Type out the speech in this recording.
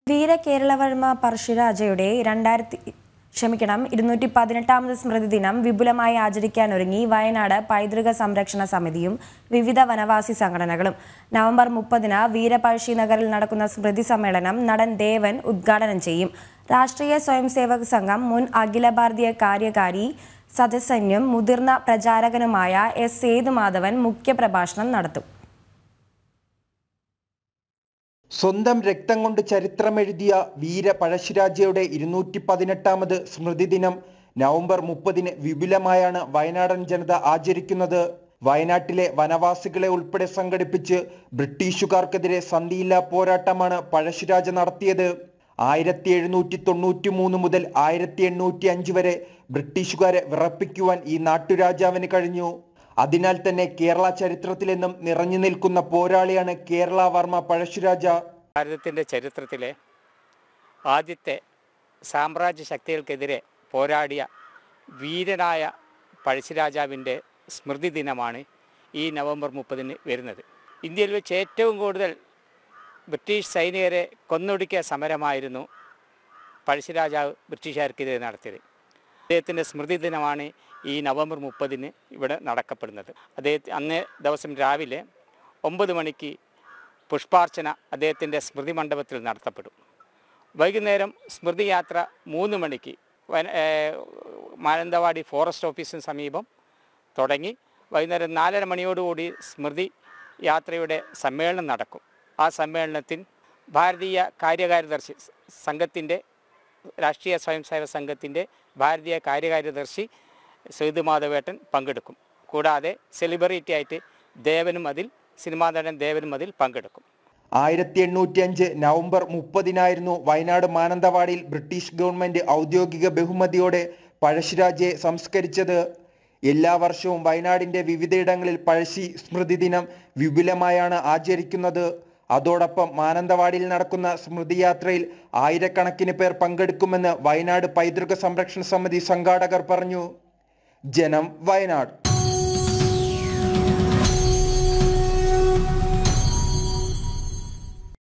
വീരകേരളവർമ്മ പരശുരാജയുടെ രണ്ടായിരത്തി ക്ഷമിക്കണം ഇരുന്നൂറ്റി പതിനെട്ടാമത് സ്മൃതി ദിനം വിപുലമായി ആചരിക്കാനൊരുങ്ങി വയനാട് പൈതൃക സംരക്ഷണ സമിതിയും വിവിധ വനവാസി സംഘടനകളും നവംബർ മുപ്പതിന് വീരപഴശ്ശി നഗറിൽ നടക്കുന്ന സ്മൃതി സമ്മേളനം നടൻ ദേവൻ ഉദ്ഘാടനം ചെയ്യും രാഷ്ട്രീയ സ്വയംസേവക സംഘം മുൻ അഖില ഭാരതീയ കാര്യകാരി സദസ്യനും മുതിർന്ന പ്രചാരകനുമായ എസ് സേതുമാധവൻ മുഖ്യപ്രഭാഷണം നടത്തും സ്വന്തം രക്തം കൊണ്ട് ചരിത്രമെഴുതിയ വീര പഴശ്ശിരാജയുടെ ഇരുന്നൂറ്റി പതിനെട്ടാമത് സ്മൃതി ദിനം നവംബർ മുപ്പതിന് വിപുലമായാണ് വയനാടൻ ജനത ആചരിക്കുന്നത് വയനാട്ടിലെ വനവാസികളെ ഉൾപ്പെടെ സംഘടിപ്പിച്ച് ബ്രിട്ടീഷുകാർക്കെതിരെ സന്ധിയില്ലാ പോരാട്ടമാണ് പഴശ്ശിരാജ നടത്തിയത് ആയിരത്തി എഴുന്നൂറ്റി തൊണ്ണൂറ്റി മൂന്ന് മുതൽ ആയിരത്തി എണ്ണൂറ്റി അഞ്ച് വരെ ബ്രിട്ടീഷുകാരെ വിറപ്പിക്കുവാൻ ഈ നാട്ടുരാജാവിന് കഴിഞ്ഞു അതിനാൽ തന്നെ കേരള ചരിത്രത്തിലെന്നും നിറഞ്ഞു നിൽക്കുന്ന പോരാളിയാണ് കേരള വർമ്മ പഴശ്ശിരാജ ഭാരതത്തിൻ്റെ ചരിത്രത്തിലെ ആദ്യത്തെ സാമ്രാജ്യ ശക്തികൾക്കെതിരെ പോരാടിയ വീരനായ പഴശ്ശിരാജാവിൻ്റെ സ്മൃതി ദിനമാണ് ഈ നവംബർ മുപ്പതിന് വരുന്നത് ഇന്ത്യയിൽ വെച്ച് ഏറ്റവും കൂടുതൽ ബ്രിട്ടീഷ് സൈനികരെ കൊന്നൊടുക്കിയ സമരമായിരുന്നു പഴശ്ശിരാജാവ് ബ്രിട്ടീഷുകാർക്കെതിരെ നടത്തിയത് അദ്ദേഹത്തിൻ്റെ സ്മൃതി ദിനമാണ് ഈ നവംബർ മുപ്പതിന് ഇവിടെ നടക്കപ്പെടുന്നത് അദ്ദേഹത്തെ അന്നേ ദിവസം രാവിലെ ഒമ്പത് മണിക്ക് പുഷ്പാർച്ചന അദ്ദേഹത്തിൻ്റെ സ്മൃതി മണ്ഡപത്തിൽ നടത്തപ്പെടും വൈകുന്നേരം സ്മൃതി യാത്ര മൂന്ന് മണിക്ക് വന ഏഹ് മാനന്തവാടി ഫോറസ്റ്റ് ഓഫീസിന് സമീപം തുടങ്ങി വൈകുന്നേരം നാലര മണിയോടുകൂടി സ്മൃതി യാത്രയുടെ സമ്മേളനം നടക്കും ആ സമ്മേളനത്തിൽ ഭാരതീയ കാര്യകാര്യദർശി സംഘത്തിൻ്റെ രാഷ്ട്രീയ സ്വയംസേവക സംഘത്തിൻ്റെ ഭാരതീയ കാര്യകാര്യദർശി സേതുമാധവേട്ടൻ പങ്കെടുക്കും കൂടാതെ സെലിബ്രിറ്റി ആയിട്ട് ദേവനും അതിൽ സിനിമാ നടൻ ദേവനും അതിൽ പങ്കെടുക്കും ആയിരത്തി എണ്ണൂറ്റി അഞ്ച് നവംബർ മുപ്പതിനായിരുന്നു വയനാട് മാനന്തവാടിയിൽ ബ്രിട്ടീഷ് ഗവൺമെന്റ് ഔദ്യോഗിക ബഹുമതിയോടെ പഴശ്ശിരാജയെ സംസ്കരിച്ചത് എല്ലാ വർഷവും വയനാടിന്റെ വിവിധയിടങ്ങളിൽ പഴശ്ശി സ്മൃതി ദിനം വിപുലമായാണ് ആചരിക്കുന്നത് അതോടൊപ്പം മാനന്തവാടിയിൽ നടക്കുന്ന സ്മൃതിയാത്രയിൽ ആയിരക്കണക്കിന് പേർ പങ്കെടുക്കുമെന്ന് വയനാട് പൈതൃക സംരക്ഷണ സമിതി സംഘാടകർ പറഞ്ഞു ജനം വയനാട്